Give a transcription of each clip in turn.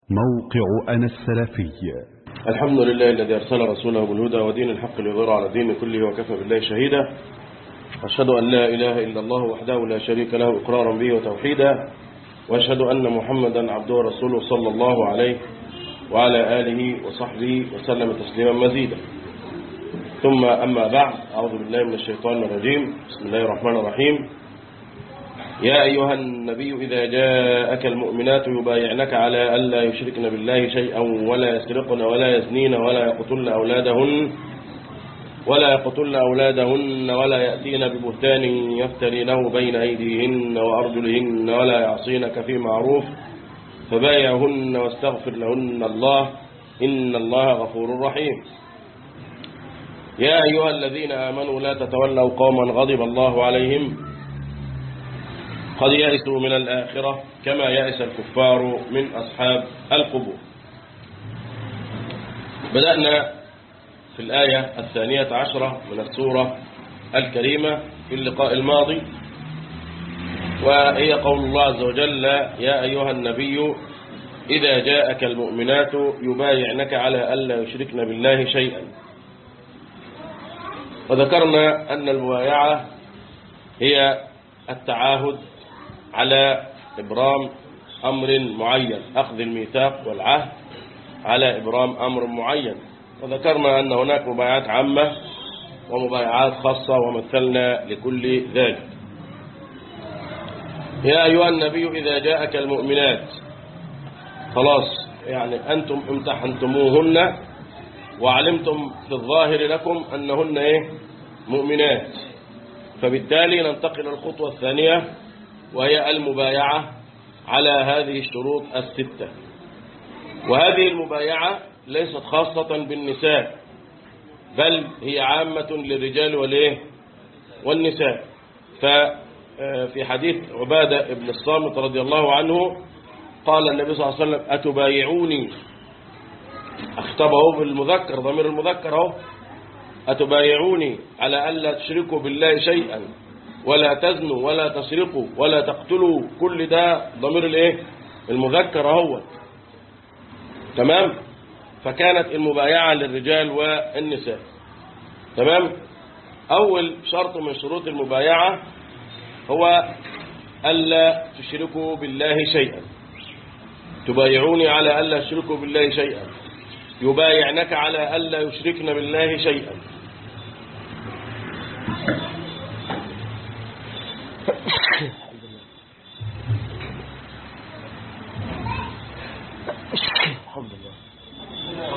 موقع أنا السلفي الحمد لله الذي أرسل رسوله بالهدى ودين الحق ليظهر على الدين كله وكفى بالله شهيدا أشهد أن لا إله إلا الله وحده لا شريك له إقرارا به وتوحيدا وأشهد أن محمدا عبده ورسوله صلى الله عليه وعلى آله وصحبه وسلم تسليما مزيدا ثم أما بعد أعوذ بالله من الشيطان الرجيم بسم الله الرحمن الرحيم يا أيها النبي إذا جاءك المؤمنات يبايعنك على ألا يشركن بالله شيئا ولا يسرقن ولا يزنين ولا يقتلن أولادهن ولا يقتلن أولادهن ولا يأتين ببهتان يفترينه بين أيديهن وأرجلهن ولا يعصينك في معروف فبايعهن واستغفر لهن الله إن الله غفور رحيم يا أيها الذين آمنوا لا تتولوا قوما غضب الله عليهم قد يأسوا من الآخرة كما يأس الكفار من أصحاب القبور بدأنا في الآية الثانية عشرة من السورة الكريمة في اللقاء الماضي وهي قول الله عز وجل يا أيها النبي إذا جاءك المؤمنات يبايعنك على ألا يشركن بالله شيئا وذكرنا أن المبايعة هي التعاهد على إبرام أمر معين أخذ الميثاق والعهد على إبرام أمر معين وذكرنا أن هناك مبايعات عامة ومبايعات خاصة ومثلنا لكل ذلك يا أيها النبي إذا جاءك المؤمنات خلاص يعني أنتم امتحنتموهن وعلمتم في الظاهر لكم أنهن إيه مؤمنات فبالتالي ننتقل الخطوة الثانية وهي المبايعة على هذه الشروط الستة وهذه المبايعة ليست خاصة بالنساء بل هي عامة للرجال والإيه والنساء ففي حديث عبادة ابن الصامت رضي الله عنه قال النبي صلى الله عليه وسلم أتبايعوني اختبه بالمذكر ضمير المذكر اهو أتبايعوني على ألا تشركوا بالله شيئا ولا تزنوا ولا تسرقوا ولا تقتلوا كل ده ضمير الايه المذكر اهو تمام فكانت المبايعة للرجال والنساء تمام أول شرط من شروط المبايعة هو ألا تشركوا بالله شيئا تبايعوني على ألا تشركوا بالله شيئا يبايعنك على ألا يشركن بالله شيئا الحمد لله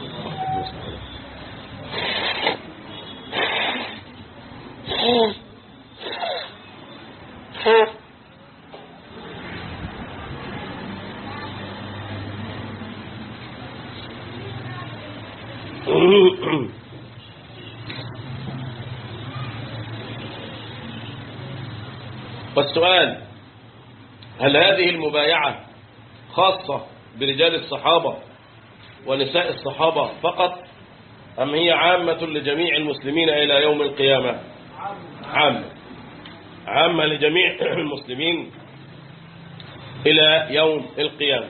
والسؤال هل هذه المبايعة خاصة برجال الصحابة ونساء الصحابة فقط أم هي عامة لجميع المسلمين إلى يوم القيامة عامة عامة لجميع المسلمين إلى يوم القيامة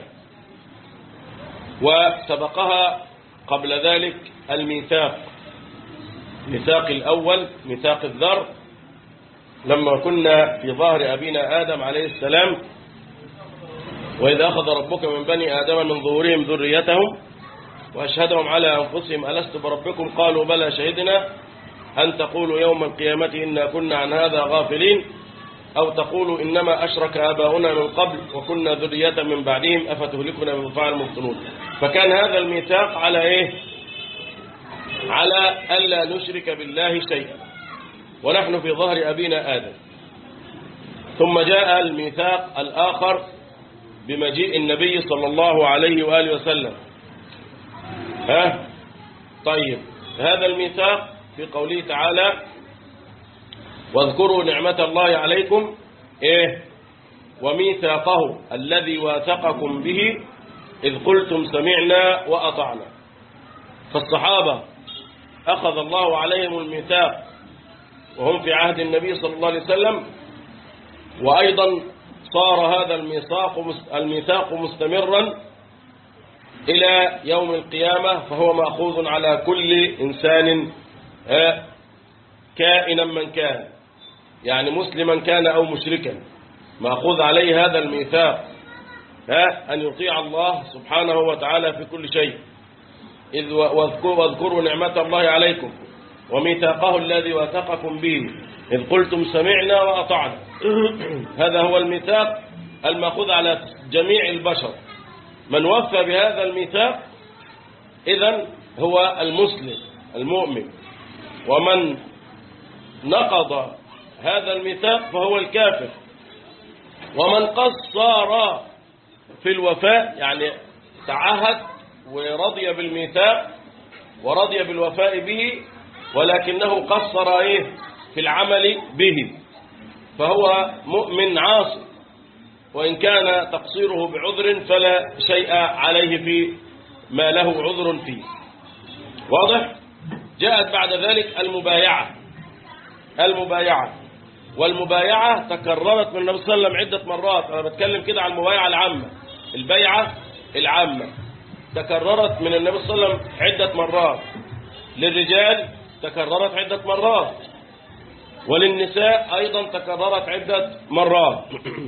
وسبقها قبل ذلك الميثاق ميثاق الأول ميثاق الذر لما كنا في ظهر أبينا آدم عليه السلام وإذا أخذ ربك من بني آدم من ظهورهم ذريتهم وأشهدهم على أنفسهم ألست بربكم قالوا بلى شهدنا أن تقولوا يوم القيامة إنا كنا عن هذا غافلين أو تقولوا إنما أشرك آباؤنا من قبل وكنا ذرية من بعدهم أفتهلكنا من فعل مفتنون فكان هذا الميثاق على إيه على ألا نشرك بالله شيئا ونحن في ظهر أبينا آدم ثم جاء الميثاق الآخر بمجيء النبي صلى الله عليه وآله وسلم ها طيب هذا الميثاق في قوله تعالى واذكروا نعمة الله عليكم إيه وميثاقه الذي واثقكم به إذ قلتم سمعنا وأطعنا فالصحابة أخذ الله عليهم الميثاق وهم في عهد النبي صلى الله عليه وسلم وأيضا صار هذا الميثاق الميثاق مستمرا إلى يوم القيامة فهو مأخوذ على كل إنسان ها، كائنا من كان يعني مسلما كان أو مشركا مأخوذ عليه هذا الميثاق ها أن يطيع الله سبحانه وتعالى في كل شيء إذ واذكروا, واذكروا نعمة الله عليكم وميثاقه الذي وثقكم به إذ قلتم سمعنا وأطعنا هذا هو الميثاق المأخوذ على جميع البشر من وفى بهذا الميثاق إذا هو المسلم المؤمن ومن نقض هذا الميثاق فهو الكافر ومن قصر في الوفاء يعني تعهد ورضي بالميثاق ورضي بالوفاء به ولكنه قصر ايه في العمل به فهو مؤمن عاصي وإن كان تقصيره بعذر فلا شيء عليه في ما له عذر فيه واضح جاءت بعد ذلك المبايعة المبايعة والمبايعة تكررت من النبي صلى الله عليه وسلم عدة مرات أنا بتكلم كده عن المبايعة العامة البيعة العامة تكررت من النبي صلى الله عليه وسلم عدة مرات للرجال تكررت عدة مرات وللنساء أيضا تكررت عدة مرات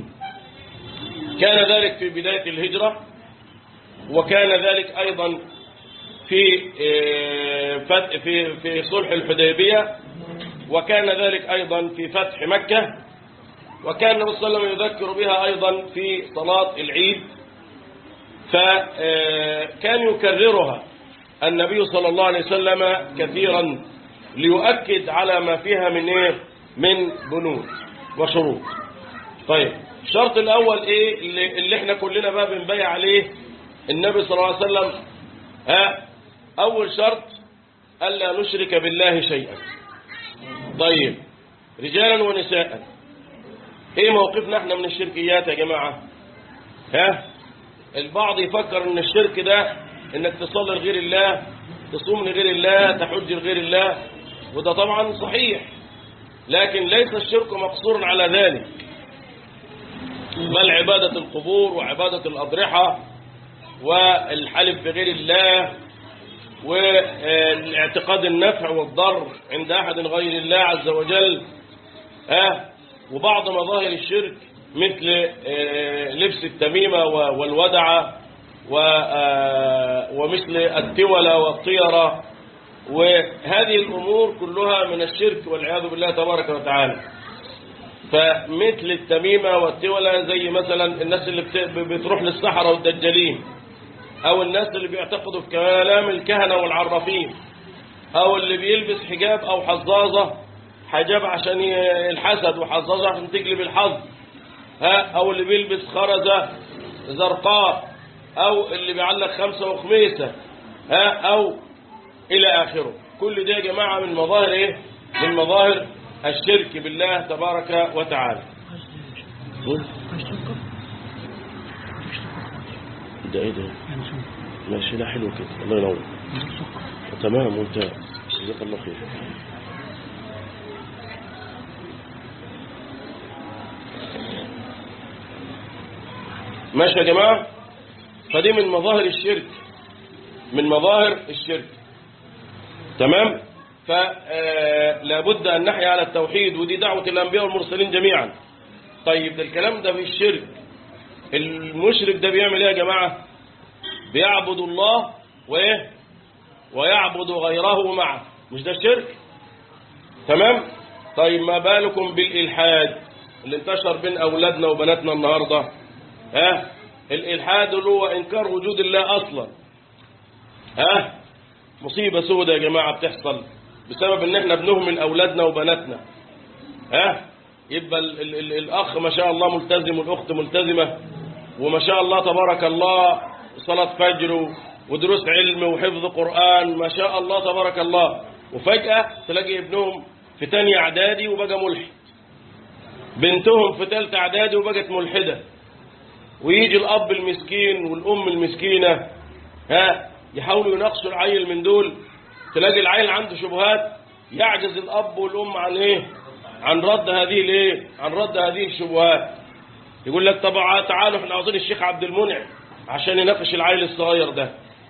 كان ذلك في بداية الهجرة وكان ذلك أيضا في في في صلح الحديبية وكان ذلك أيضا في فتح مكة وكان النبي صلى الله عليه وسلم يذكر بها أيضا في صلاة العيد فكان يكررها النبي صلى الله عليه وسلم كثيرا ليؤكد على ما فيها من ايه من بنود وشروط طيب الشرط الاول ايه اللي, اللي احنا كلنا بقى بنبيع عليه النبي صلى الله عليه وسلم ها اول شرط الا نشرك بالله شيئا طيب رجالا ونساء ايه موقفنا احنا من الشركيات يا جماعه ها البعض يفكر ان الشرك ده انك تصلي لغير الله تصوم لغير الله تحج لغير الله وده طبعا صحيح لكن ليس الشرك مقصور على ذلك بل عبادة القبور وعبادة الأضرحة والحلف بغير الله واعتقاد النفع والضر عند أحد غير الله عز وجل ها وبعض مظاهر الشرك مثل لبس التميمة والودعة ومثل التولة والطيرة وهذه الأمور كلها من الشرك والعياذ بالله تبارك وتعالى فمثل التميمة والتولة زي مثلا الناس اللي بتروح للصحراء والدجالين أو الناس اللي بيعتقدوا في كلام الكهنة والعرافين أو اللي بيلبس حجاب أو حظاظة حجاب عشان الحسد وحظاظة عشان تجلب الحظ ها أو اللي بيلبس خرزة زرقاء أو اللي بيعلق خمسة وخميسة ها أو إلى آخره كل ده يا جماعة من مظاهر إيه من مظاهر الشرك بالله تبارك وتعالى ده ايه ده ماشي ده حلو كده الله ينور تمام ممتاز جزاك الله خير ماشي يا جماعة فدي من مظاهر الشرك من مظاهر الشرك تمام فلا بد أن نحيا على التوحيد ودي دعوة الأنبياء والمرسلين جميعا طيب ده الكلام ده في الشرك المشرك ده بيعمل ايه يا جماعة بيعبد الله وايه ويعبد غيره معه مش ده الشرك تمام طيب ما بالكم بالإلحاد اللي انتشر بين أولادنا وبناتنا النهاردة ها الإلحاد اللي هو إنكار وجود الله أصلا ها مصيبة سودة يا جماعة بتحصل بسبب ان احنا بنهمل أولادنا وبناتنا ها يبقى ال ال ال الأخ ما شاء الله ملتزم والأخت ملتزمة وما شاء الله تبارك الله صلاة فجر ودروس علم وحفظ قرآن ما شاء الله تبارك الله وفجأة تلاقي ابنهم في تانية إعدادي وبقى ملحد بنتهم في تالتة إعدادي وبقت ملحدة ويجي الأب المسكين والأم المسكينة ها يحاولوا يناقشوا العيل من دول تلاقي العيل عنده شبهات يعجز الأب والأم عن إيه عن رد هذه الإيه عن رد هذه الشبهات يقول لك طبعا تعالوا احنا عاوزين الشيخ عبد المنعم عشان يناقش العيل الصغير ده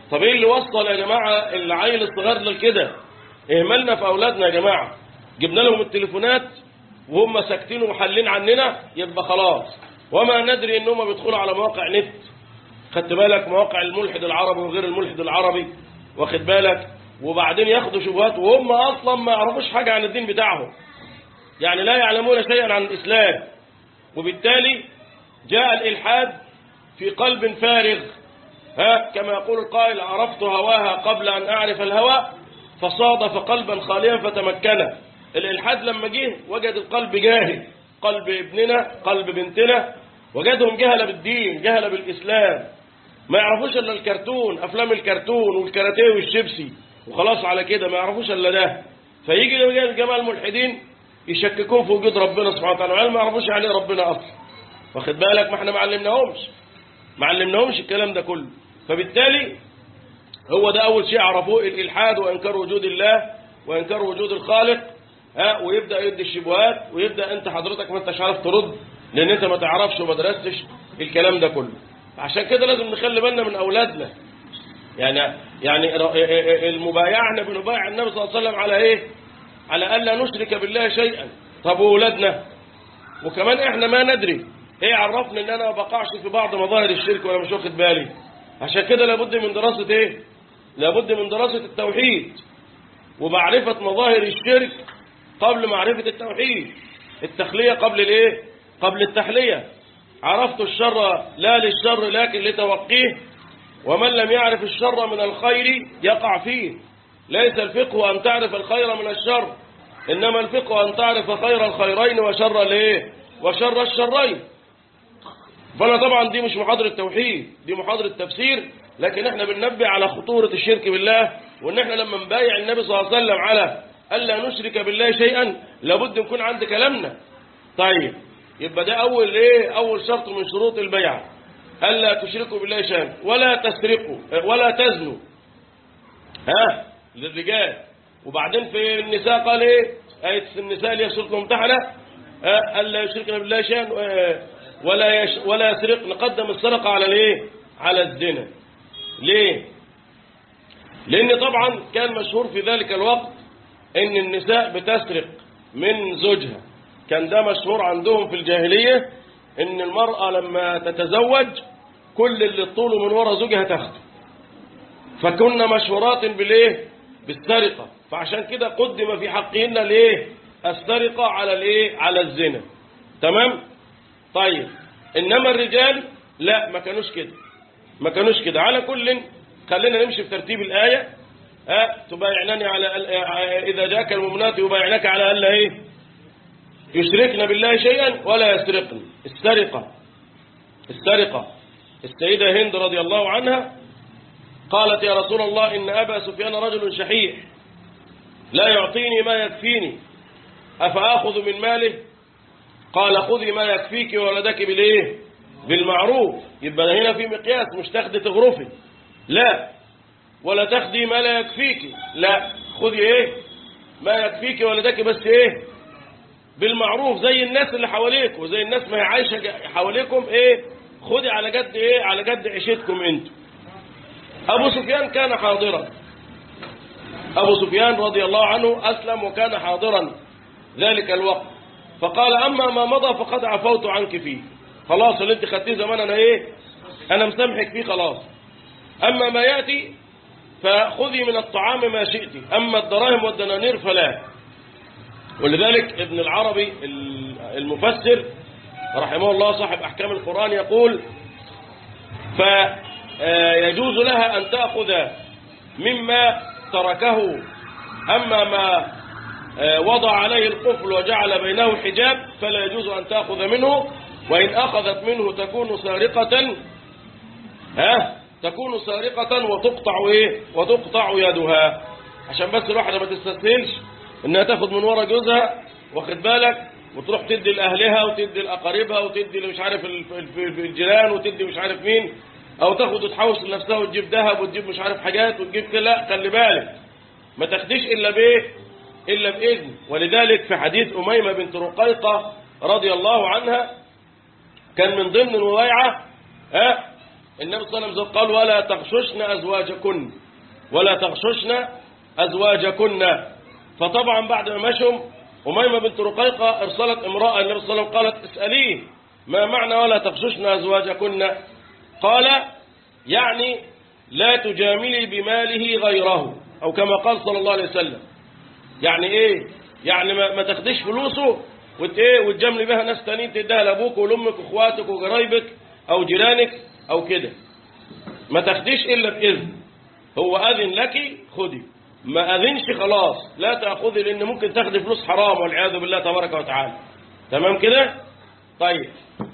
طب ايه اللي وصل يا جماعة العيل الصغير لكده اهملنا في اولادنا يا جماعة جبنا لهم التليفونات وهم ساكتين ومحلين عننا يبقى خلاص وما ندري ان هم بيدخلوا على مواقع نت خدت بالك مواقع الملحد العربي وغير الملحد العربي واخد بالك وبعدين ياخدوا شبهات وهم اصلا ما يعرفوش حاجة عن الدين بتاعهم يعني لا يعلمون شيئا عن الاسلام وبالتالي جاء الالحاد في قلب فارغ ها كما يقول القائل عرفت هواها قبل أن أعرف الهوى فصادف قلبا خاليا فتمكن الإلحاد لما جه وجد القلب جاهل قلب ابننا قلب بنتنا وجدهم جهل بالدين جهل بالإسلام ما يعرفوش إلا الكرتون أفلام الكرتون والكاراتيه والشيبسي وخلاص على كده ما يعرفوش إلا ده فيجي الجماعة الملحدين يشككون في وجود ربنا سبحانه وتعالى ما يعرفوش يعني ربنا أصلا واخد بالك ما احنا ما علمناهمش ما علمناهمش الكلام ده كله فبالتالي هو ده أول شيء عرفوه الإلحاد وإنكار وجود الله وإنكار وجود الخالق ها ويبدأ يدي الشبهات ويبدأ أنت حضرتك ما انتش عارف ترد لأن أنت ما تعرفش وما درستش الكلام ده كله عشان كده لازم نخلي بالنا من أولادنا يعني يعني المبايعة احنا بنبايع النبي صلى الله عليه وسلم على إيه؟ على ألا نشرك بالله شيئا طب وأولادنا وكمان احنا ما ندري ايه عرفنا ان انا ما بقعش في بعض مظاهر الشرك وانا مش واخد بالي عشان كده لابد من دراسة ايه لابد من دراسة التوحيد ومعرفة مظاهر الشرك قبل معرفة التوحيد التخلية قبل الايه قبل التحلية عرفت الشر لا للشر لكن لتوقيه ومن لم يعرف الشر من الخير يقع فيه ليس الفقه أن تعرف الخير من الشر إنما الفقه أن تعرف خير الخيرين وشر الايه وشر الشرين فأنا طبعا دي مش محاضرة توحيد دي محاضرة تفسير لكن احنا بننبه على خطورة الشرك بالله وان احنا لما نبايع النبي صلى الله عليه وسلم على ألا نشرك بالله شيئا لابد نكون عند كلامنا طيب يبقى ده أول ايه أول شرط من شروط البيعة ألا تشركوا بالله شيئا ولا تسرقوا ولا تزنوا ها للرجال وبعدين في النساء قال ايه آية النساء اللي هي سورة الممتحنة ألا يشركن بالله شيئا ولا يش ولا يسرق نقدم السرقة على الايه على الزنا ليه لان طبعا كان مشهور في ذلك الوقت ان النساء بتسرق من زوجها كان ده مشهور عندهم في الجاهلية ان المرأة لما تتزوج كل اللي طوله من ورا زوجها تاخده فكنا مشهورات بالايه بالسرقة فعشان كده قدم في حقهن الايه السرقة على الايه على الزنا تمام طيب انما الرجال لا ما كانوش كده ما كانوش كده على كل خلينا نمشي في ترتيب الآية ها تبايعنني على إذا جاءك المؤمنات يبايعنك على ألا إيه يشركن بالله شيئا ولا يسرقن السرقة السرقة السيدة هند رضي الله عنها قالت يا رسول الله إن أبا سفيان رجل شحيح لا يعطيني ما يكفيني أفأخذ من ماله قال خذي ما يكفيك وولدك بالإيه بالمعروف يبقى هنا في مقياس مش تاخدي تغرفي لا ولا تاخدي ما لا يكفيك لا خذي ايه ما يكفيك ولدك بس ايه بالمعروف زي الناس اللي حواليك وزي الناس ما هي عايشه حواليكم ايه خذي على قد ايه على قد عيشتكم انتوا ابو سفيان كان حاضرا ابو سفيان رضي الله عنه اسلم وكان حاضرا ذلك الوقت فقال اما ما مضى فقد عفوت عنك فيه خلاص اللي انت خدتيه زمان انا ايه انا مسامحك فيه خلاص اما ما ياتي فخذي من الطعام ما شئت اما الدراهم والدنانير فلا ولذلك ابن العربي المفسر رحمه الله صاحب احكام القران يقول فيجوز لها ان تاخذ مما تركه اما ما وضع عليه القفل وجعل بينه حجاب فلا يجوز ان تاخذ منه وإن أخذت منه تكون سارقة ها تكون سارقة وتقطع إيه وتقطع يدها عشان بس الواحدة ما تستسهلش إنها تاخد من ورا جوزها واخد بالك وتروح تدي لأهلها وتدي لأقاربها وتدي مش عارف الجيران وتدي مش عارف مين أو تاخد وتحوش لنفسها وتجيب ذهب وتجيب مش عارف حاجات وتجيب كده لا خلي بالك ما تاخديش إلا بإيه إلا بإذن ولذلك في حديث أميمة بنت رقيقة رضي الله عنها كان من ضمن المبايعة ها النبي صلى الله عليه وسلم قال ولا تغششن أزواجكن ولا تغششن أزواجكن فطبعا بعد ما مشوا أميمة بنت رقيقة أرسلت امرأة النبي صلى الله عليه وسلم قالت اسأليه ما معنى ولا تغششن أزواجكن قال يعني لا تجاملي بماله غيره أو كما قال صلى الله عليه وسلم يعني إيه يعني ما, ما تاخديش فلوسه وت ايه وتجاملي بها ناس تانيين تديها لابوك ولامك واخواتك وقرايبك او جيرانك او كده ما تاخديش الا باذن هو اذن لك خدي ما اذنش خلاص لا تاخذي لان ممكن تاخدي فلوس حرام والعياذ بالله تبارك وتعالى تمام كده طيب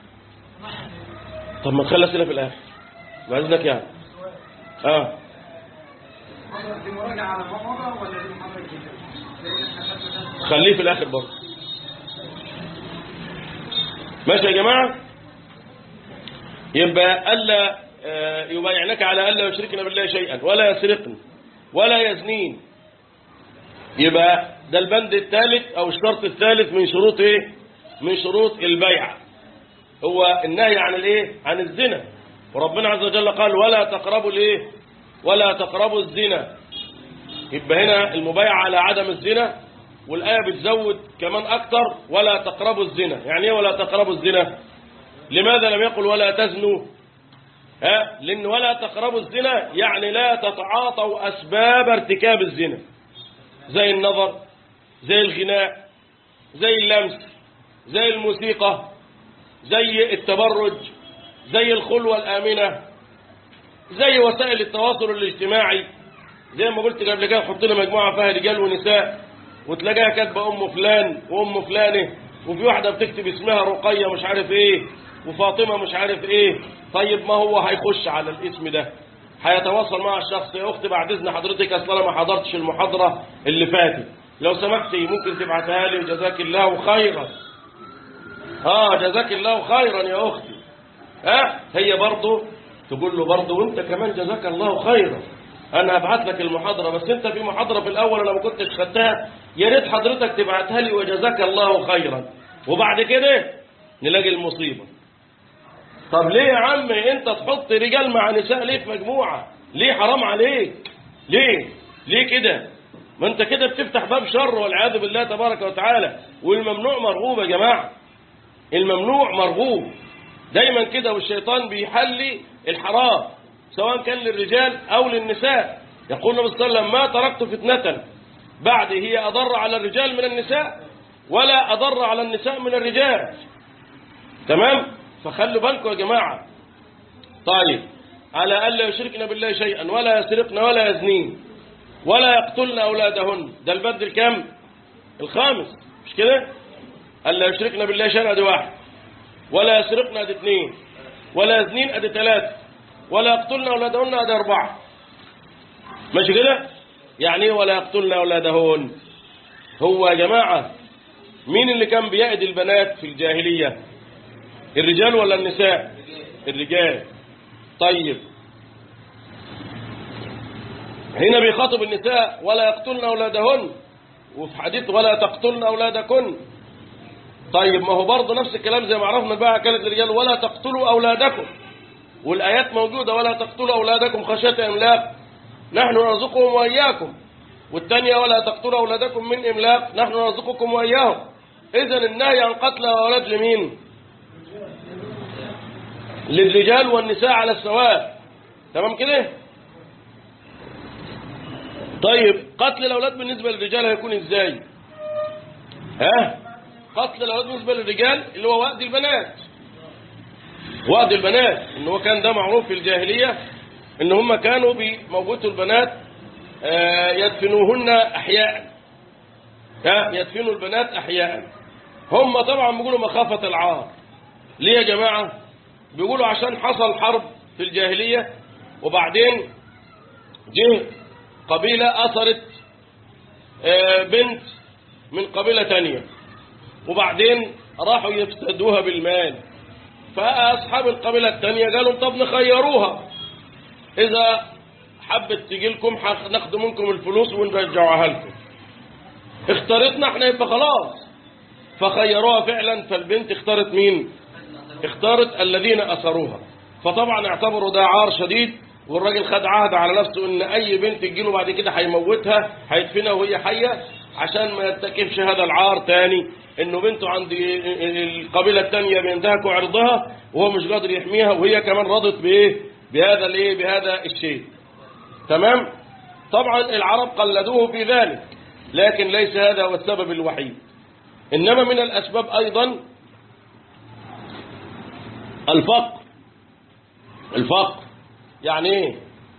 طب ما تخلي اسئله في الاخر باذنك يعني اه دي مراجعة على مضى ولا دي محاضرة جديدة؟ خليه في الاخر برضه ماشي يا جماعه يبقى الا آه، يبايعنك على الا يشركن بالله شيئا ولا يسرقن ولا يزنين يبقى ده البند الثالث او الشرط الثالث من شروط ايه من شروط البيع هو النهي عن الايه عن الزنا وربنا عز وجل قال ولا تقربوا الايه ولا تقربوا الزنا يبقى هنا المبايعة على عدم الزنا والآية بتزود كمان أكتر ولا تقربوا الزنا يعني ايه ولا تقربوا الزنا لماذا لم يقل ولا تزنوا ها لأن ولا تقربوا الزنا يعني لا تتعاطوا أسباب ارتكاب الزنا زي النظر زي الغناء زي اللمس زي الموسيقى زي التبرج زي الخلوة الآمنة زي وسائل التواصل الاجتماعي زي ما قلت قبل كده حط لنا مجموعة فيها رجال ونساء وتلاقيها كاتبة أم فلان وأم فلانة وفي واحدة بتكتب اسمها رقية مش عارف إيه وفاطمة مش عارف إيه طيب ما هو هيخش على الاسم ده هيتواصل مع الشخص يا أختي بعد إذن حضرتك أصل أنا ما حضرتش المحاضرة اللي فاتت لو سمحتي ممكن تبعتها لي وجزاك الله خيرا آه جزاك الله خيرا يا أختي ها هي برضه تقول له برضه وانت كمان جزاك الله خيرا انا هبعت لك المحاضره بس انت في محاضره في الاول انا ما كنتش خدتها يا ريت حضرتك تبعتها لي وجزاك الله خيرا وبعد كده نلاقي المصيبه طب ليه يا عم انت تحط رجال مع نساء ليه في مجموعه ليه حرام عليك ليه ليه كده ما انت كده بتفتح باب شر والعياذ بالله تبارك وتعالى والممنوع مرغوب يا جماعه الممنوع مرغوب دايما كده والشيطان بيحلي الحرام سواء كان للرجال أو للنساء يقول النبي صلى الله عليه وسلم ما تركت فتنة بعد هي أضر على الرجال من النساء ولا أضر على النساء من الرجال تمام فخلوا بالكم يا جماعة طيب على ألا يشركن بالله شيئا ولا يسرقن ولا يزنين ولا يقتلن أولادهن ده البند الكام الخامس مش كده ألا يشركن بالله شيئا أدي واحد ولا يسرقن أدي اثنين ولا يزنين أدي ثلاثة ولا يقتلن أولادهن أدي أربعة ماشي كده يعني ايه ولا يقتلن أولادهن هو يا جماعة مين اللي كان بيأد البنات في الجاهلية الرجال ولا النساء الرجال طيب هنا بيخاطب النساء ولا يقتلن أولادهن وفي حديث ولا تقتلن أولادكن طيب ما هو برضه نفس الكلام زي ما عرفنا بقى كانت الرجال ولا تقتلوا أولادكم والآيات موجودة ولا تقتلوا أولادكم خشية إملاق نحن نرزقهم وإياكم والثانية ولا تقتلوا أولادكم من إملاق نحن نرزقكم وإياهم إذا النهي عن قتل الأولاد لمين للرجال والنساء على السواء تمام كده طيب قتل الأولاد بالنسبة للرجال هيكون إزاي ها قتل الأولاد بالنسبة للرجال اللي هو وأد البنات وأد البنات إن هو كان ده معروف في الجاهلية إن هم كانوا بموجودوا البنات آه، يدفنوهن أحياء ها يدفنوا البنات أحياء هم طبعا بيقولوا مخافة العار ليه يا جماعة بيقولوا عشان حصل حرب في الجاهلية وبعدين جه قبيلة أثرت آه، بنت من قبيلة تانية وبعدين راحوا يفتدوها بالمال فأصحاب القبيلة التانية قالوا طب نخيروها إذا حبت تجي لكم ناخد منكم الفلوس ونرجعوها لكم اختارتنا احنا يبقى خلاص فخيروها فعلا فالبنت اختارت مين اختارت الذين أسروها فطبعا اعتبروا ده عار شديد والراجل خد عهد على نفسه ان اي بنت تجيله بعد كده هيموتها هيدفنها وهي حيه عشان ما يرتكبش هذا العار تاني انه بنته عند القبيله الثانيه بينتهكوا عرضها وهو مش قادر يحميها وهي كمان رضت بايه بهذا الايه بهذا الشيء تمام طبعا العرب قلدوه في ذلك لكن ليس هذا هو السبب الوحيد انما من الاسباب ايضا الفقر الفقر يعني ايه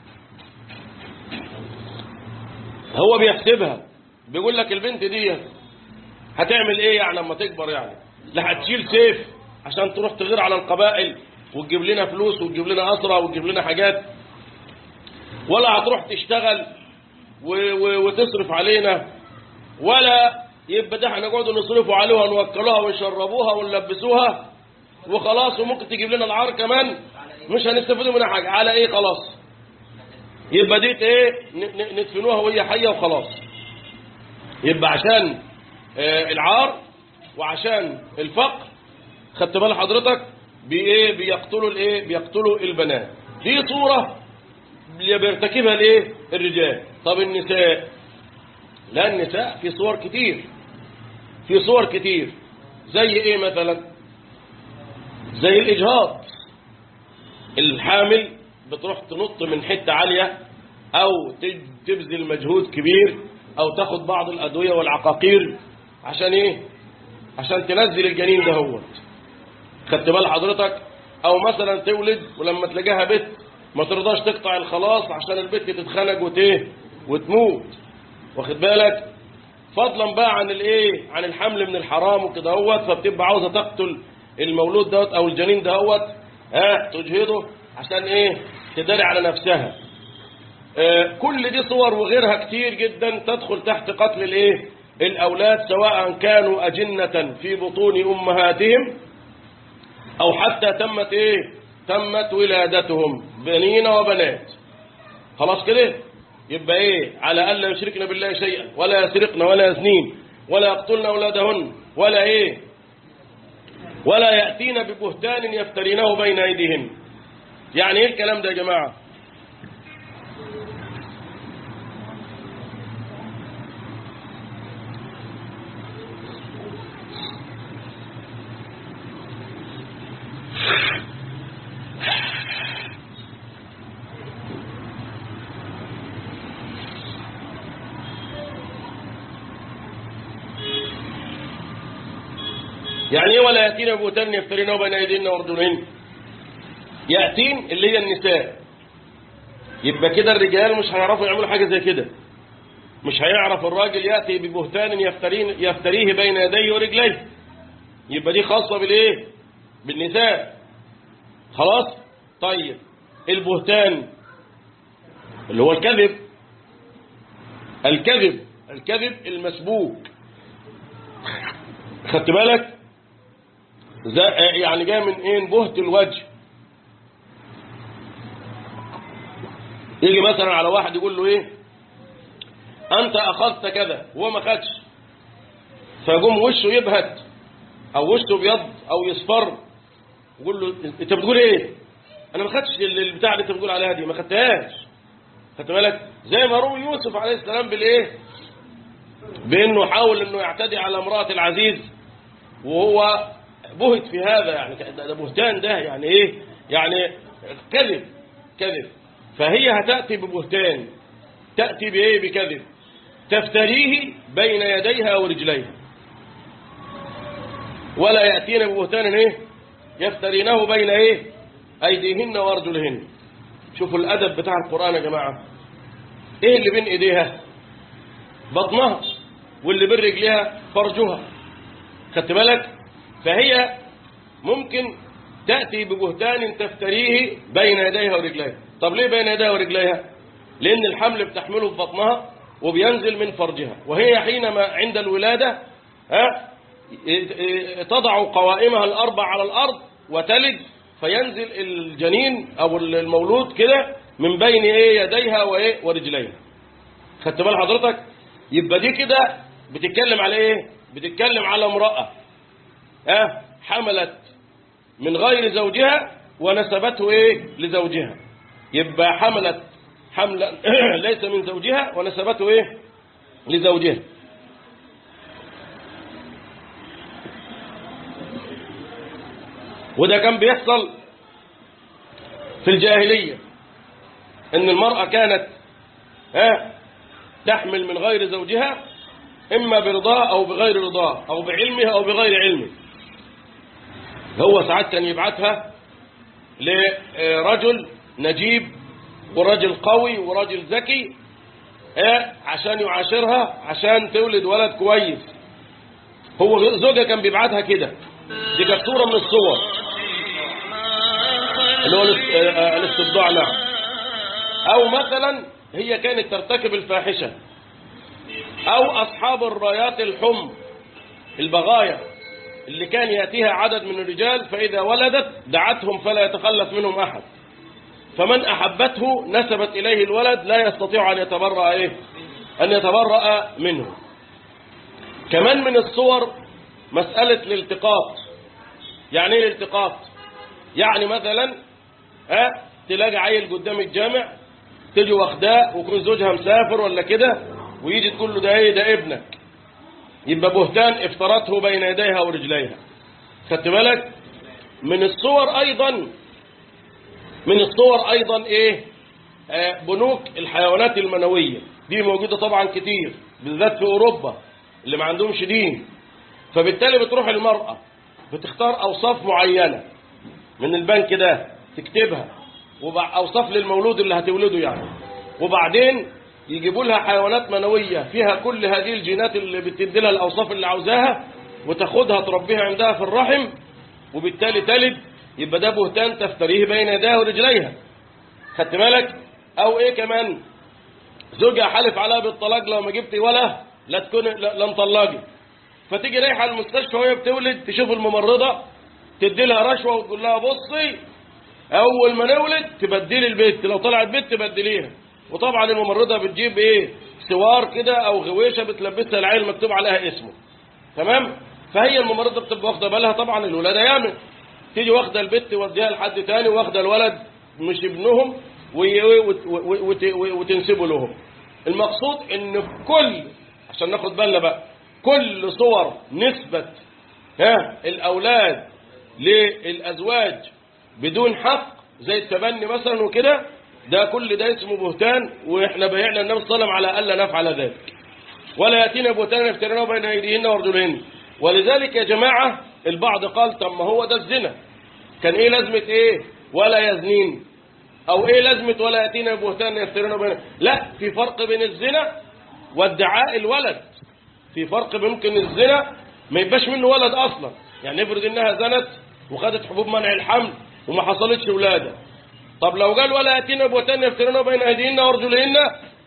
هو بيحسبها بيقول لك البنت دي هتعمل ايه يعني لما تكبر يعني لا هتشيل سيف عشان تروح تغير على القبائل وتجيب لنا فلوس وتجيب لنا أسرى وتجيب لنا حاجات ولا هتروح تشتغل و و وتصرف علينا ولا يبقى ده هنقعد نصرفوا عليها ونوكلوها ونشربوها ونلبسوها وخلاص وممكن تجيب لنا العار كمان مش هنستفيدوا منها حاجة على ايه خلاص يبقى ديت ايه ندفنوها وهي حية وخلاص يبقى عشان آه العار وعشان الفقر خدت بال حضرتك بايه بيقتلوا الايه بيقتلوا البنات دي صورة بيرتكبها الايه الرجال طب النساء لا النساء في صور كتير في صور كتير زي ايه مثلا زي الاجهاض الحامل بتروح تنط من حتة عالية او تبذل مجهود كبير او تاخد بعض الادوية والعقاقير عشان ايه عشان تنزل الجنين ده هو خدت بال حضرتك او مثلا تولد ولما تلاقيها بت ما ترضاش تقطع الخلاص عشان البت تتخنق وتيه وتموت واخد بالك فضلا بقى عن الايه عن الحمل من الحرام وكده اهوت فبتبقى عاوزه تقتل المولود دوت او الجنين دهوت ها تجهضه عشان ايه تداري على نفسها آه كل دي صور وغيرها كتير جدا تدخل تحت قتل الايه الاولاد سواء كانوا اجنه في بطون امهاتهم او حتى تمت ايه تمت ولادتهم بنين وبنات خلاص كده يبقى ايه على الا يشركن بالله شيئا ولا يسرقن ولا يزنين ولا يقتلن اولادهن ولا ايه ولا ياتين ببهتان يفترينه بين ايديهن يعني ايه الكلام ده يا جماعه يعني ايه ولا ياتين ببهتان يفترينه بين ايديهن وارجلهن ياتين اللي هي النساء يبقى كده الرجال مش هيعرفوا يعملوا حاجه زي كده مش هيعرف الراجل ياتي ببهتان يفترين يفتريه بين يديه ورجليه يبقى دي خاصه بالايه بالنساء خلاص طيب البهتان اللي هو الكذب الكذب الكذب المسبوك خدت بالك يعني جاي من ايه بهت الوجه يجي مثلا على واحد يقول له ايه انت اخذت كذا وهو ما خدش فيقوم وشه يبهت او وشه بيض او يصفر يقول له انت بتقول ايه انا ما خدتش البتاع اللي انت بتقول عليها دي ما خدتهاش خدت بالك زي ما روي يوسف عليه السلام بالايه بانه حاول انه يعتدي على امراه العزيز وهو بهت في هذا يعني ده بهتان ده يعني ايه يعني كذب كذب فهي هتأتي ببهتان تأتي بايه بكذب تفتريه بين يديها ورجليها ولا يأتين ببهتان ايه يفترينه بين ايه ايديهن وارجلهن شوفوا الادب بتاع القرآن يا جماعة ايه اللي بين ايديها بطنها واللي بين رجليها فرجها خدت بالك فهي ممكن تأتي ببهتان تفتريه بين يديها ورجليها طب ليه بين يديها ورجليها لأن الحمل بتحمله في بطنها وبينزل من فرجها وهي حينما عند الولادة ها تضع قوائمها الأربع على الأرض وتلد فينزل الجنين أو المولود كده من بين إيه يديها وإيه ورجليها خدت بال حضرتك يبقى دي كده بتتكلم على إيه بتتكلم على امرأة ها حملت من غير زوجها ونسبته ايه لزوجها يبقى حملت حملا ليس من زوجها ونسبته ايه لزوجها وده كان بيحصل في الجاهلية ان المرأة كانت ها تحمل من غير زوجها اما برضاه او بغير رضاه او بعلمها او بغير علمه هو ساعات كان يبعتها لرجل نجيب ورجل قوي ورجل ذكي اه عشان يعاشرها عشان تولد ولد كويس هو زوجها كان بيبعتها كده دي كانت صورة من الصور اللي هو الاست- آه، الاستبضاع نعم او مثلا هي كانت ترتكب الفاحشة او اصحاب الرايات الحمر البغايا اللي كان يأتيها عدد من الرجال فإذا ولدت دعتهم فلا يتخلف منهم أحد فمن أحبته نسبت إليه الولد لا يستطيع أن يتبرأ إيه أن يتبرأ منه كمان من الصور مسألة الالتقاط يعني ايه الالتقاط يعني مثلا ها تلاقي عيل قدام الجامع تيجي واخداه ويكون زوجها مسافر ولا كده ويجي تقول له ده ايه ده ابنك يبقى بهتان افترته بين يديها ورجليها خدت بالك من الصور ايضا من الصور ايضا ايه آه بنوك الحيوانات المنوية دي موجودة طبعا كتير بالذات في اوروبا اللي ما عندهمش دين فبالتالي بتروح المرأة بتختار اوصاف معينة من البنك ده تكتبها وبع- اوصاف للمولود اللي هتولده يعني وبعدين يجيبوا لها حيوانات منوية فيها كل هذه الجينات اللي بتدي لها الأوصاف اللي عاوزاها وتاخدها تربيها عندها في الرحم وبالتالي تلد يبقى ده بهتان تفتريه بين يديها ورجليها خدت بالك أو إيه كمان زوجها حلف عليها بالطلاق لو ما جبتي ولا لا تكون لا لا نطلقي فتيجي رايحة المستشفى وهي بتولد تشوف الممرضة تدي لها رشوة وتقول لها بصي أول ما نولد تبدلي البيت لو طلعت بيت تبدليها وطبعا الممرضة بتجيب ايه سوار كده او غويشة بتلبسها العيل مكتوب عليها اسمه تمام فهي الممرضة بتبقى واخدة بالها طبعا الولادة يامن تيجي واخدة البت توديها لحد تاني واخدة الولد مش ابنهم وي- وت- وت- وت- وتنسبه لهم المقصود ان كل عشان ناخد بالنا بقى كل صور نسبة ها الاولاد للازواج بدون حق زي التبني مثلا وكده ده كل ده اسمه بهتان واحنا بيعنا النبي صلى الله عليه وسلم على الا نفعل ذلك ولا ياتينا بهتان يفترونه بين ايديهن وارجلهن ولذلك يا جماعه البعض قال طب ما هو ده الزنا كان ايه لازمه ايه ولا يزنين او ايه لازمه ولا ياتينا بهتان يفترونه بين لا في فرق بين الزنا وادعاء الولد في فرق بين ممكن الزنا ما يبقاش منه ولد اصلا يعني افرض انها زنت وخدت حبوب منع الحمل وما حصلتش ولاده طب لو قال ولا ياتينا بوتان يفترون بين ايديهن وارجلهن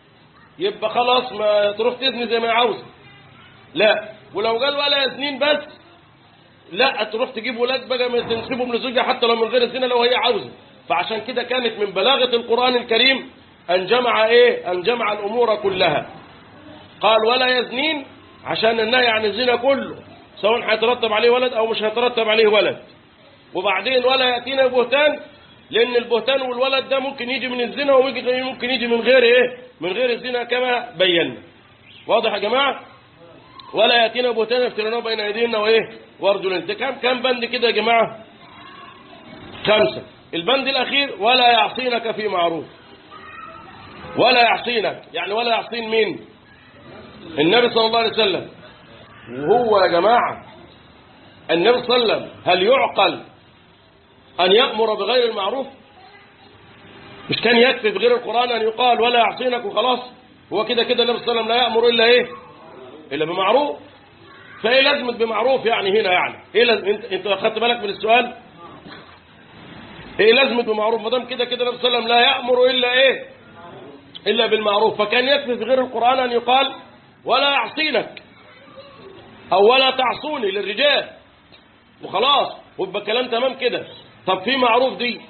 يبقى خلاص ما تروح تزني زي ما عاوز لا ولو قال ولا يزنين بس لا تروح تجيب ولاد بقى ما تنسبهم لزوجها حتى لو من غير الزنا لو هي عاوزه فعشان كده كانت من بلاغه القران الكريم ان جمع ايه ان جمع الامور كلها قال ولا يزنين عشان النهي عن الزنا كله سواء هيترتب عليه ولد او مش هيترتب عليه ولد وبعدين ولا ياتينا بهتان لان البهتان والولد ده ممكن يجي من الزنا وممكن يجي من غير ايه من غير الزنا كما بينا واضح يا جماعه ولا ياتينا بهتان يفترونه بين ايدينا وايه وارجلنا ده كام كام بند كده يا جماعه خمسه البند الاخير ولا يعصينك في معروف ولا يعصينك يعني ولا يعصين مين النبي صلى الله عليه وسلم وهو يا جماعه النبي صلى الله عليه وسلم هل يعقل أن يأمر بغير المعروف مش كان يكفي بغير القرآن أن يقال ولا يعصينك وخلاص هو كده كده النبي صلى الله عليه وسلم لا يأمر إلا إيه إلا بمعروف فإيه لازمة بمعروف يعني هنا يعني إيه لازم أنت أنت أخدت بالك من السؤال إيه لازمة بمعروف ما دام كده كده النبي صلى الله عليه وسلم لا يأمر إلا إيه إلا بالمعروف فكان يكفي في غير القرآن أن يقال ولا يعصينك أو ولا تعصوني للرجال وخلاص ويبقى كلام تمام كده طب في معروف دي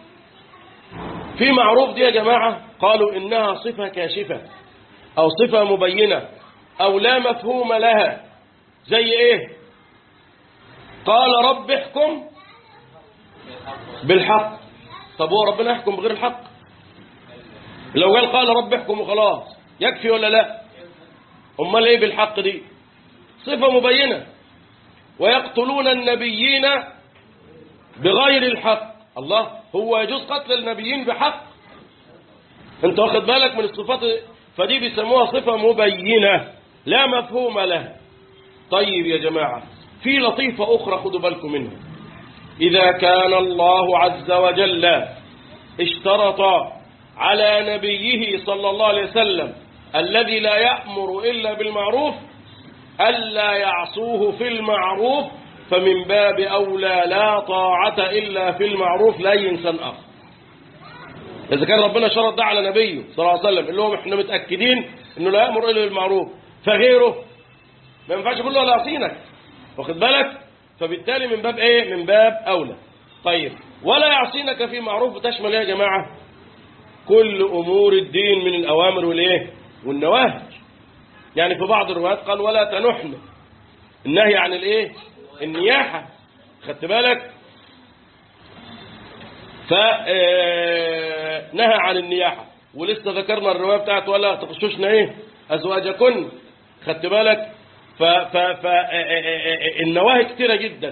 في معروف دي يا جماعة قالوا إنها صفة كاشفة أو صفة مبينة أو لا مفهوم لها زي إيه قال رب احكم بالحق طب هو ربنا يحكم بغير الحق لو قال قال رب احكم وخلاص يكفي ولا لا امال ايه بالحق دي صفة مبينة ويقتلون النبيين بغير الحق الله هو يجوز قتل النبيين بحق انت واخد بالك من الصفات فدي بيسموها صفة مبينة لا مفهوم لها طيب يا جماعة في لطيفة أخرى خدوا بالكم منها إذا كان الله عز وجل اشترط على نبيه صلى الله عليه وسلم الذي لا يأمر إلا بالمعروف ألا يعصوه في المعروف فمن باب أولى لا طاعة إلا في المعروف لأي إنسان آخر إذا كان ربنا شرط ده على نبيه صلى الله عليه وسلم اللي هو احنا متأكدين إنه لا يأمر إلا بالمعروف فغيره ما ينفعش يقول له لا أعصينك واخد بالك فبالتالي من باب إيه من باب أولى طيب ولا يعصينك في معروف تشمل إيه يا جماعة كل أمور الدين من الأوامر والإيه والنواهي يعني في بعض الروايات قال ولا تنحن النهي عن الإيه النياحة خدت بالك فنهى عن النياحة ولسه ذكرنا الرواية بتاعت ولا تغششنا ايه ازواجكن خدت بالك فالنواهي كتيرة جدا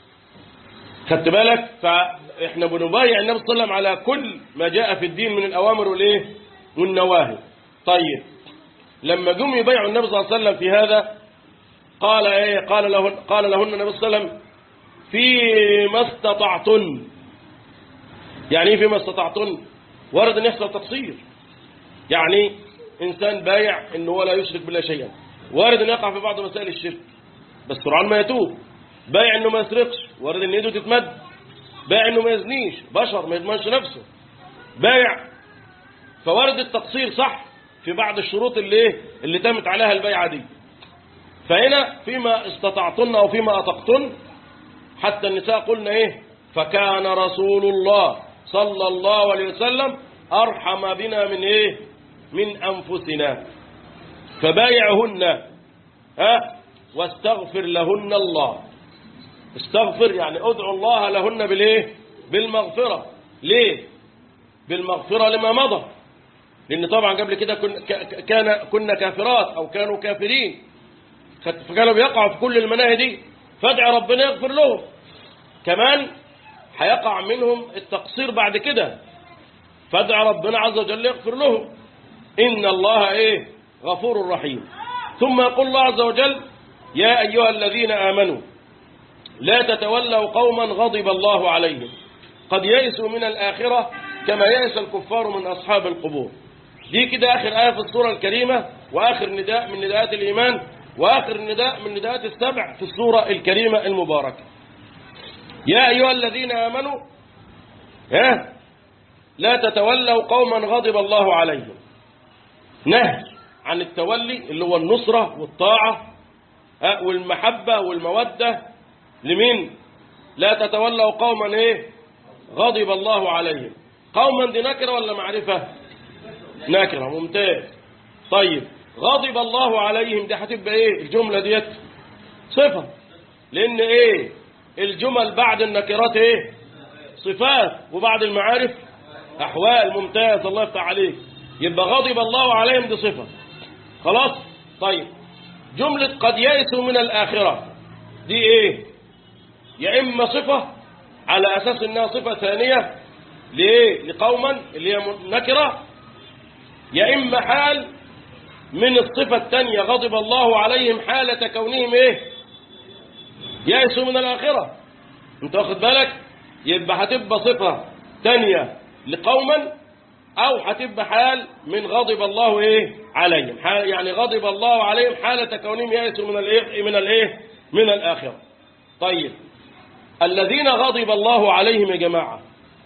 خدت بالك فاحنا بنبايع النبي صلى الله عليه وسلم على كل ما جاء في الدين من الأوامر والايه والنواهي طيب لما جم يبايعوا النبي صلى الله عليه وسلم في هذا قال ايه قال له قال لهن النبي صلى الله عليه وسلم فيما استطعتن يعني ايه فيما استطعتن ورد ان يحصل تقصير يعني انسان بايع انه ولا يشرك بالله شيئا وارد ان يقع في بعض مسائل الشرك بس سرعان ما يتوب بايع انه ما يسرقش وارد ان يده تتمد بايع انه ما يزنيش بشر ما يضمنش نفسه بايع فوارد التقصير صح في بعض الشروط اللي ايه اللي تمت عليها البيعه دي فهنا فيما استطعتن او فيما اطقتن حتى النساء قلنا ايه فكان رسول الله صلى الله عليه وسلم ارحم بنا من ايه من انفسنا فبايعهن ها واستغفر لهن الله استغفر يعني ادعو الله لهن بالايه بالمغفرة ليه بالمغفرة لما مضى لان طبعا قبل كده كن كان كنا كافرات او كانوا كافرين فكانوا بيقعوا في كل المناهي دي فادع ربنا يغفر لهم كمان هيقع منهم التقصير بعد كده فادع ربنا عز وجل يغفر لهم إن الله إيه غفور رحيم ثم يقول الله عز وجل يا أيها الذين آمنوا لا تتولوا قوما غضب الله عليهم قد يئسوا من الآخرة كما يئس الكفار من أصحاب القبور دي كده آخر آية في السورة الكريمة وآخر نداء من نداءات الإيمان وآخر نداء من نداءات السبع في السورة الكريمة المباركة يا أيها الذين آمنوا ها لا تتولوا قوما غضب الله عليهم نهي عن التولي اللي هو النصرة والطاعة ها والمحبة والمودة لمين لا تتولوا قوما ايه غضب الله عليهم قوما دي نكرة ولا معرفة نكرة ممتاز طيب غضب الله عليهم دي هتبقى ايه الجملة ديت صفة لان ايه الجمل بعد النكرات ايه صفات وبعد المعارف احوال ممتاز الله يفتح عليك يبقى غضب الله عليهم دي صفة خلاص طيب جملة قد يئسوا من الآخرة دي ايه يا إما صفة على أساس إنها صفة ثانية لإيه لقوما اللي هي نكرة يا إما حال من الصفة الثانية غضب الله عليهم حالة كونهم إيه يأسوا من الآخرة أنت واخد بالك يبقى هتبقى صفة ثانية لقوما أو هتبقى حال من غضب الله إيه عليهم حال يعني غضب الله عليهم حالة كونهم يأسوا من الإيه من الإيه من الآخرة طيب الذين غضب الله عليهم يا جماعة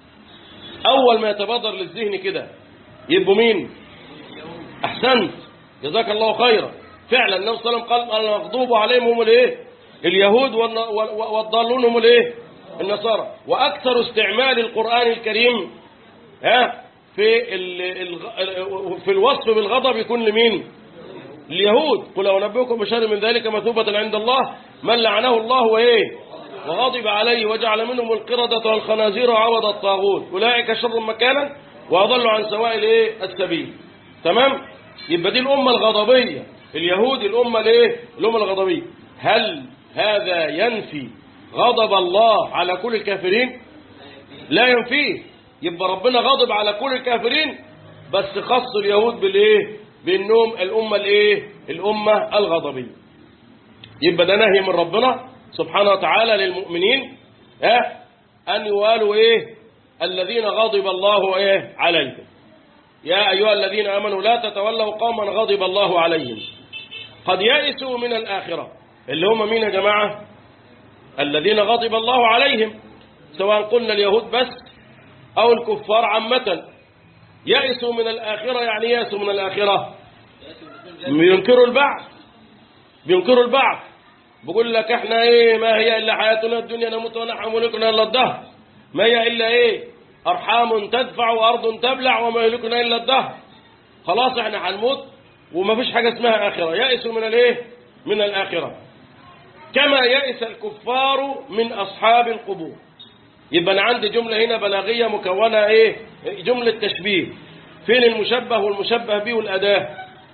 أول ما يتبادر للذهن كده يبقوا مين أحسنت جزاك الله خيرا فعلا النبي صلى الله عليه وسلم قال المغضوب عليهم هم الايه اليهود والضالون هم الايه النصارى واكثر استعمال القران الكريم ها في ال في الوصف بالغضب يكون لمين اليهود قل انبئكم بشر من ذلك مثوبه عند الله من لعنه الله وايه وغضب عليه وجعل منهم القردة والخنازير وعبد الطاغوت أولئك شر مكانا وأضلوا عن سواء الايه السبيل تمام يبقى دي الأمة الغضبية اليهود الأمة الايه الأمة الغضبية هل هذا ينفي غضب الله على كل الكافرين لا ينفيه يبقى ربنا غضب على كل الكافرين بس خص اليهود بالايه بانهم الامه الايه الامه الغضبيه يبقى ده نهي من ربنا سبحانه وتعالى للمؤمنين ها ان يوالوا ايه الذين غضب الله ايه عليهم يا ايها الذين امنوا لا تتولوا قوما غضب الله عليهم قد يئسوا من الاخره اللي هم مين يا جماعه الذين غضب الله عليهم سواء قلنا اليهود بس أو الكفار عامة يأسوا من الآخرة يعني يأسوا من الآخرة بينكروا البعث بينكروا البعث بقول لك احنا ايه ما هي إلا حياتنا الدنيا نموت ونحن ملكنا إلا الدهر ما هي إلا ايه أرحام تدفع وأرض تبلع وما يهلكنا إلا الدهر خلاص احنا هنموت وما فيش حاجة اسمها آخرة يأسوا من الايه من الآخرة كما يئس الكفار من أصحاب القبور يبقى أنا عندي جملة هنا بلاغية مكونة إيه جملة تشبيه فين المشبه والمشبه به والأداة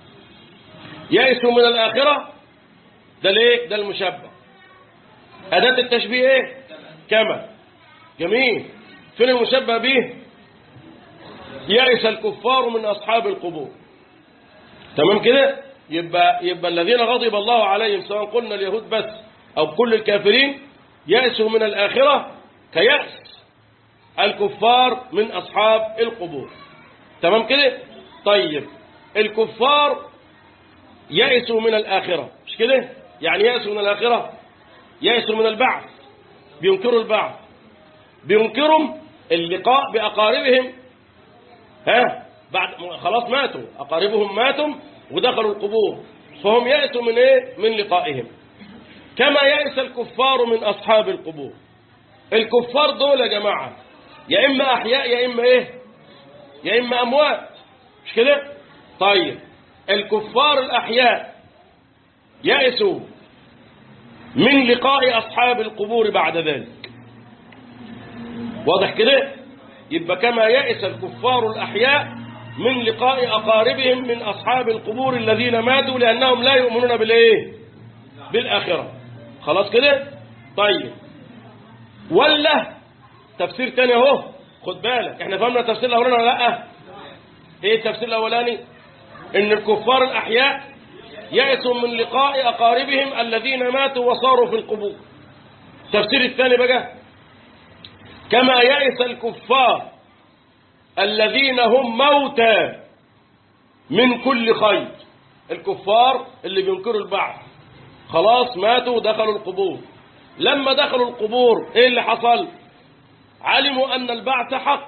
يئسوا من الآخرة ده ليه ده المشبه أداة التشبيه إيه كما جميل فين المشبه به يئس الكفار من أصحاب القبور تمام كده يبقى يبقى الذين غضب الله عليهم سواء قلنا اليهود بس أو كل الكافرين يأسوا من الآخرة كيأس الكفار من أصحاب القبور تمام كده طيب الكفار يأسوا من الآخرة مش كده يعني يأسوا من الآخرة يأسوا من البعث بينكروا البعث بينكروا اللقاء بأقاربهم ها بعد خلاص ماتوا أقاربهم ماتوا ودخلوا القبور فهم يأسوا من إيه من لقائهم كما يأس الكفار من أصحاب القبور الكفار دول يا جماعة يا إما أحياء يا إما إيه يا إما أموات مش كده طيب الكفار الأحياء يأسوا من لقاء أصحاب القبور بعد ذلك واضح كده يبقى كما يأس الكفار الأحياء من لقاء أقاربهم من أصحاب القبور الذين ماتوا لأنهم لا يؤمنون بالإيه بالآخرة خلاص كده طيب ولا تفسير تاني اهو خد بالك احنا فهمنا التفسير الاولاني ولا لا ايه التفسير الاولاني ان الكفار الاحياء يأسوا من لقاء اقاربهم الذين ماتوا وصاروا في القبور التفسير الثاني بقى كما يأس الكفار الذين هم موتى من كل خير الكفار اللي بينكروا البعث خلاص ماتوا ودخلوا القبور لما دخلوا القبور ايه اللي حصل علموا ان البعث حق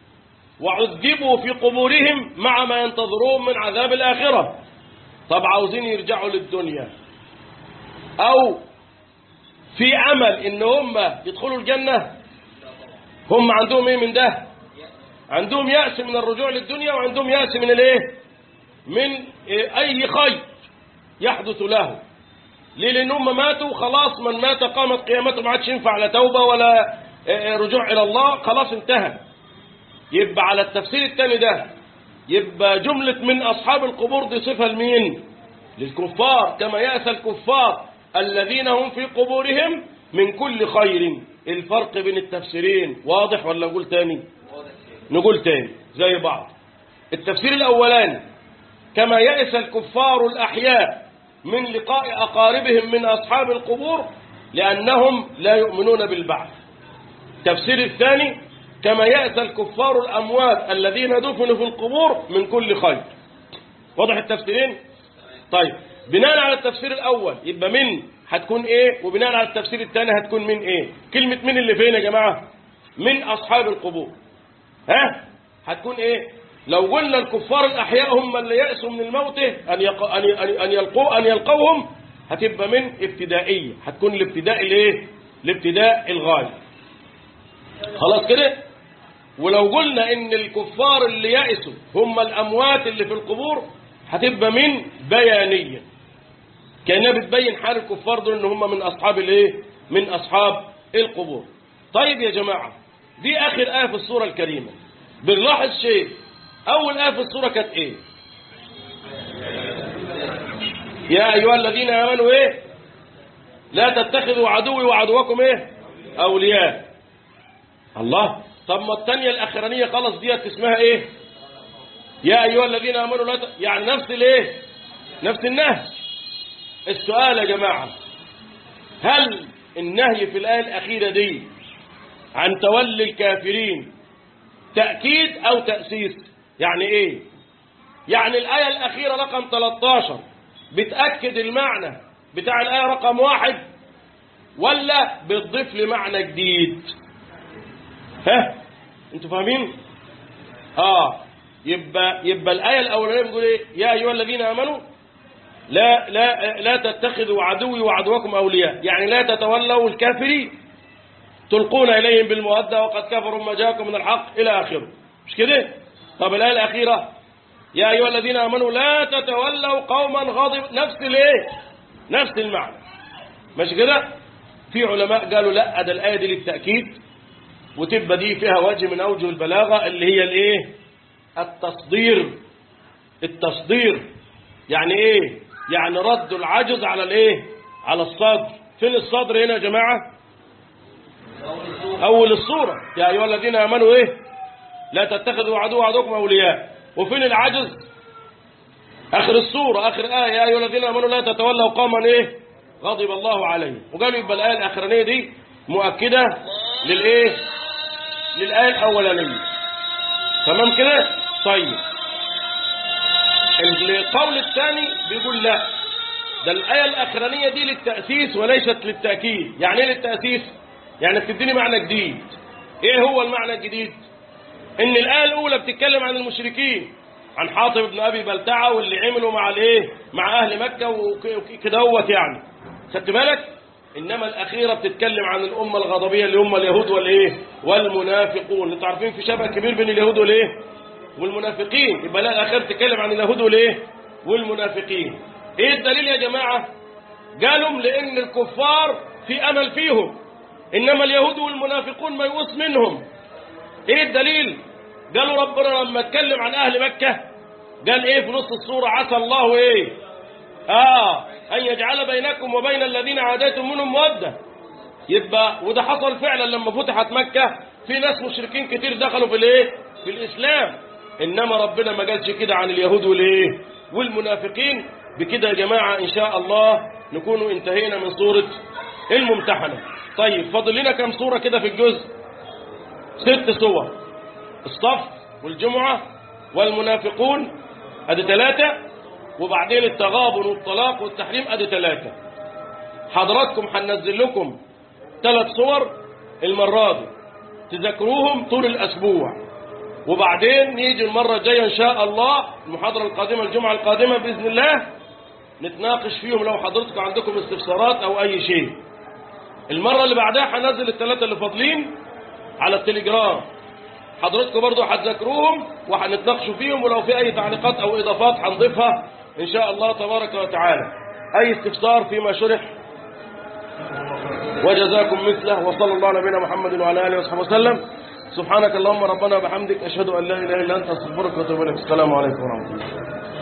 وعذبوا في قبورهم مع ما ينتظرون من عذاب الاخره طب عاوزين يرجعوا للدنيا او في امل ان هم يدخلوا الجنه هم عندهم ايه من ده عندهم يأس من الرجوع للدنيا وعندهم يأس من الايه من إيه؟ اي خير يحدث له ليه لان هم ماتوا خلاص من مات قامت قيامته ما عادش ينفع لا توبه ولا رجوع الى الله خلاص انتهى يبقى على التفسير الثاني ده يبقى جملة من أصحاب القبور دي صفة لمين للكفار كما يأس الكفار الذين هم في قبورهم من كل خير الفرق بين التفسيرين واضح ولا نقول تاني نقول تاني زي بعض التفسير الأولاني كما يأس الكفار الأحياء من لقاء أقاربهم من أصحاب القبور لأنهم لا يؤمنون بالبعث التفسير الثاني كما يأس الكفار الأموات الذين دفنوا في القبور من كل خير واضح التفسيرين طيب بناء على التفسير الأول يبقى من هتكون ايه وبناء على التفسير الثاني هتكون من ايه كلمة من اللي فين يا جماعة من أصحاب القبور ها هتكون ايه لو قلنا الكفار الأحياء هم اللي يأسوا من الموت أن, يق... أن... أن... أن, يلقوا... أن يلقوهم هتبقى من ابتدائية هتكون الابتداء الايه الابتداء الغاية خلاص كده ولو قلنا ان الكفار اللي يأسوا هم الأموات اللي في القبور هتبقى من بيانية كأنها بتبين حال الكفار دول ان هم من أصحاب الايه من أصحاب القبور طيب يا جماعة دي آخر آية في السورة الكريمة بنلاحظ شيء أول آية في السورة كانت إيه يا أيها الذين آمنوا إيه لا تتخذوا عدوي وعدوكم إيه أولياء الله طب ما الثانية الأخرانية خلاص ديت اسمها إيه يا أيها الذين آمنوا لا ت... يعني نفس الإيه نفس النهي السؤال يا جماعة هل النهي في الآية الأخيرة دي عن تولي الكافرين تأكيد أو تأسيس يعني إيه يعني الآية الأخيرة رقم 13 بتأكد المعنى بتاع الآية رقم واحد ولا بتضيف لمعنى جديد ها انتوا فاهمين اه يبقى يبقى الآية الأولانية بتقول إيه يا أيها الذين آمنوا لا لا لا تتخذوا عدوي وعدوكم أولياء يعني لا تتولوا الكافرين تلقون إليهم بالمودة وقد كفروا ما جاءكم من الحق إلى آخره مش كده طب الآية الأخيرة يا أيها الذين آمنوا لا تتولوا قوما غاضب نفس الايه نفس المعنى مش كده في علماء قالوا لا ده الآية دي للتأكيد وتبقى دي فيها وجه من أوجه البلاغة اللي هي الايه التصدير التصدير يعني ايه يعني رد العجز على الايه على الصدر فين الصدر هنا يا جماعة أول الصورة يا أيها الذين آمنوا إيه لا تتخذوا عدو عدوكم أولياء وفين العجز آخر الصورة آخر آية يا أيها الذين آمنوا لا تتولوا قوما إيه غضب الله عليهم وقالوا يبقى الآية الأخرانية دي مؤكدة للإيه للآية الأولانية تمام كده طيب القول الثاني بيقول لا ده الآية الأخرانية دي للتأسيس وليست للتأكيد يعني إيه للتأسيس يعني بتديني معنى جديد ايه هو المعنى الجديد ان الآية الأولى بتتكلم عن المشركين عن حاطب بن أبي بلتعة واللي عملوا مع الايه مع أهل مكة وكدهوت يعني خدت بالك إنما الأخيرة بتتكلم عن الأمة الغضبية اللي هم اليهود والإيه والمنافقون انتوا عارفين في شبه كبير بين اليهود والإيه والمنافقين يبقى لا الأخيرة بتتكلم عن اليهود والإيه والمنافقين إيه الدليل يا جماعة قالوا لأن الكفار في أمل فيهم إنما اليهود والمنافقون ميؤوس منهم إيه الدليل قالوا ربنا لما اتكلم عن أهل مكة قال إيه في نص السورة عسى الله إيه آه أن يجعل بينكم وبين الذين عاديتم منهم مودة يبقى وده حصل فعلا لما فتحت مكة في ناس مشركين كتير دخلوا في الايه في الإسلام إنما ربنا ما قالش كده عن اليهود والايه والمنافقين بكده يا جماعة إن شاء الله نكون انتهينا من سورة الممتحنة طيب فاضل لنا كم سورة كده في الجزء ست سور الصف والجمعة والمنافقون ادي ثلاثة وبعدين التغابن والطلاق والتحريم ادي ثلاثة حضراتكم هننزل لكم ثلاث صور المرة دي تذكروهم طول الأسبوع وبعدين نيجي المرة الجاية إن شاء الله المحاضرة القادمة الجمعة القادمة بإذن الله نتناقش فيهم لو حضرتكم عندكم استفسارات أو أي شيء المرة اللي بعدها هنزل الثلاثة اللي فاضلين على التليجرام حضرتكم برضو هتذاكروهم وهنتناقشوا فيهم ولو في أي تعليقات أو إضافات هنضيفها إن شاء الله تبارك وتعالى أي استفسار فيما شرح وجزاكم مثله وصلى الله على نبينا محمد وعلى آله وصحبه وسلم سبحانك اللهم ربنا وبحمدك أشهد أن لا إله إلا أنت أستغفرك وأتوب إليك السلام عليكم ورحمة الله